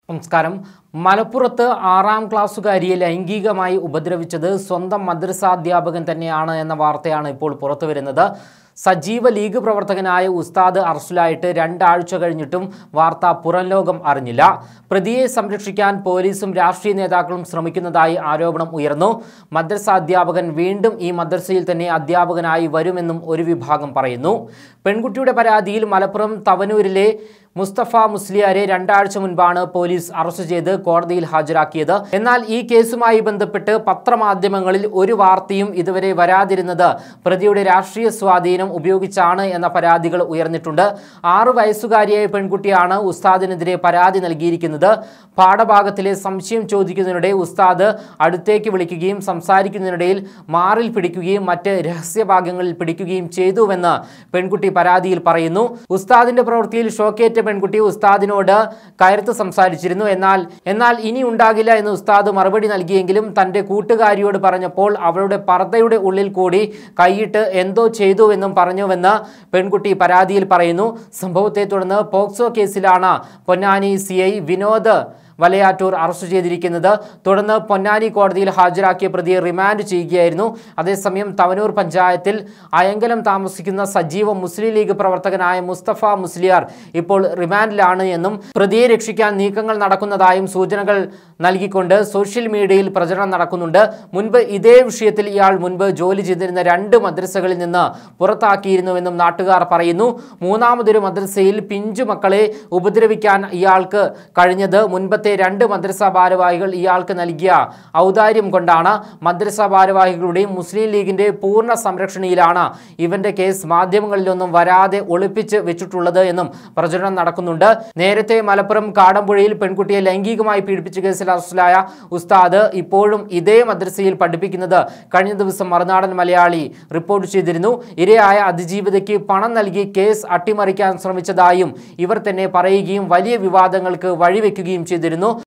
നമസ്കാരം മലപ്പുറത്ത് ആറാം ക്ലാസ്സുകാരിയെ ലൈംഗികമായി ഉപദ്രവിച്ചത് സ്വന്തം മദ്രസാധ്യാപകൻ തന്നെയാണ് എന്ന വാർത്തയാണ് ഇപ്പോൾ പുറത്തു വരുന്നത് സജീവ ലീഗ് പ്രവർത്തകനായ ഉസ്താദ് അറസ്റ്റിലായിട്ട് രണ്ടാഴ്ച കഴിഞ്ഞിട്ടും വാർത്ത പുറം ലോകം അറിഞ്ഞില്ല പ്രതിയെ സംരക്ഷിക്കാൻ പോലീസും രാഷ്ട്രീയ നേതാക്കളും ശ്രമിക്കുന്നതായി ആരോപണം ഉയർന്നു മദ്രസ അധ്യാപകൻ വീണ്ടും ഈ മദ്രസയിൽ തന്നെ അധ്യാപകനായി വരുമെന്നും ഒരു വിഭാഗം പറയുന്നു പെൺകുട്ടിയുടെ പരാതിയിൽ മലപ്പുറം തവനൂരിലെ മുസ്തഫ മുസ്ലിയാരെ രണ്ടാഴ്ച മുൻപാണ് പോലീസ് അറസ്റ്റ് ചെയ്ത് കോടതിയിൽ ഹാജരാക്കിയത് എന്നാൽ ഈ കേസുമായി ബന്ധപ്പെട്ട് പത്രമാധ്യമങ്ങളിൽ ഒരു വാർത്തയും ഇതുവരെ വരാതിരുന്നത് പ്രതിയുടെ രാഷ്ട്രീയ സ്വാധീനം ഉപയോഗിച്ചാണ് എന്ന പരാതികൾ ഉയർന്നിട്ടുണ്ട് ആറു വയസ്സുകാരിയായ പെൺകുട്ടിയാണ് ഉസ്താദിനെതിരെ പരാതി നൽകിയിരിക്കുന്നത് പാഠഭാഗത്തിലെ സംശയം ചോദിക്കുന്നതിനിടെ ഉസ്താദ് അടുത്തേക്ക് വിളിക്കുകയും സംസാരിക്കുന്നതിനിടയിൽ മാറിൽ പിടിക്കുകയും മറ്റ് രഹസ്യഭാഗങ്ങളിൽ പിടിക്കുകയും ചെയ്തുവെന്ന് പെൺകുട്ടി പരാതിയിൽ പറയുന്നു ഉസ്താദിന്റെ പ്രവൃത്തിയിൽ ഷോക്കേറ്റ പെൺകുട്ടി ഉസ്താദിനോട് കയർത്ത് സംസാരിച്ചിരുന്നു എന്നാൽ എന്നാൽ ഇനി ഉണ്ടാകില്ല എന്ന് ഉസ്താദ് മറുപടി നൽകിയെങ്കിലും തന്റെ കൂട്ടുകാരിയോട് പറഞ്ഞപ്പോൾ അവളുടെ പർദ്ദയുടെ ഉള്ളിൽ കൂടി കൈയിട്ട് എന്തോ ചെയ്തുവെന്നും പറഞ്ഞുവെന്ന് പെൺകുട്ടി പരാതിയിൽ പറയുന്നു സംഭവത്തെ തുടർന്ന് പോക്സോ കേസിലാണ് Ponnani C I Vinod Valayattur arrest ചെയ്തിരിക്കുന്നത് തുടർന്ന് പൊന്നാനി കോടതിയിൽ ഹാജരാക്കിയ പ്രതിയെ റിമാൻഡ് ചെയ്യുകയായിരുന്നു അതേസമയം തവനൂർ പഞ്ചായത്തിൽ അയങ്കലം താമസിക്കുന്ന സജീവ മുസ്ലിം ലീഗ് പ്രവർത്തകനായ മുസ്തഫ മുസ്ലിയാർ ഇപ്പോൾ റിമാൻഡിലാണ് എന്നും പ്രതിയെ രക്ഷിക്കാൻ നീക്കങ്ങൾ നടക്കുന്നതായും സൂചനകൾ നൽകിക്കൊണ്ട് സോഷ്യൽ മീഡിയയിൽ പ്രചരണം നടക്കുന്നുണ്ട് മുൻപ് ഇതേ വിഷയത്തിൽ ഇയാൾ മുൻപ് ജോലി ചെയ്തിരുന്ന രണ്ട് മദ്രസകളിൽ നിന്ന് പുറത്താക്കിയിരുന്നുവെന്നും നാട്ടുകാർ പറയുന്നു മൂന്നാമതൊരു മദ്രസയിൽ പിഞ്ചു മക്കളെ ഉപദ്രവിക്കാൻ ഇയാൾക്ക് കഴിഞ്ഞത് മുൻപത്തെ രണ്ട് മദ്രസ ഭാരവാഹികൾ ഇയാൾക്ക് നൽകിയ ഔദാര്യം കൊണ്ടാണ് മദ്രസ ഭാരവാഹികളുടെയും മുസ്ലിം ലീഗിന്റെ പൂർണ്ണ സംരക്ഷണയിലാണ് ഇവന്റെ കേസ് മാധ്യമങ്ങളിലൊന്നും വരാതെ ഒളിപ്പിച്ച് വെച്ചിട്ടുള്ളത് എന്നും പ്രചരണം നടക്കുന്നുണ്ട് നേരത്തെ മലപ്പുറം കാടമ്പുഴയിൽ പെൺകുട്ടിയെ ലൈംഗികമായി പീഡിപ്പിച്ച കേസിൽ അറസ്റ്റിലായ ഉസ്താദ് ഇപ്പോഴും ഇതേ മദ്രസയിൽ പഠിപ്പിക്കുന്നത് കഴിഞ്ഞ ദിവസം മറുനാടൻ മലയാളി റിപ്പോർട്ട് ചെയ്തിരുന്നു ഇരയായ അതിജീവിതയ്ക്ക് പണം നൽകി കേസ് അട്ടിമറിക്കാൻ ശ്രമിച്ചതായും ഇവർ തന്നെ പറയുകയും വലിയ വിവാദങ്ങൾക്ക് വഴിവെക്കുകയും ചെയ്തിരുന്നു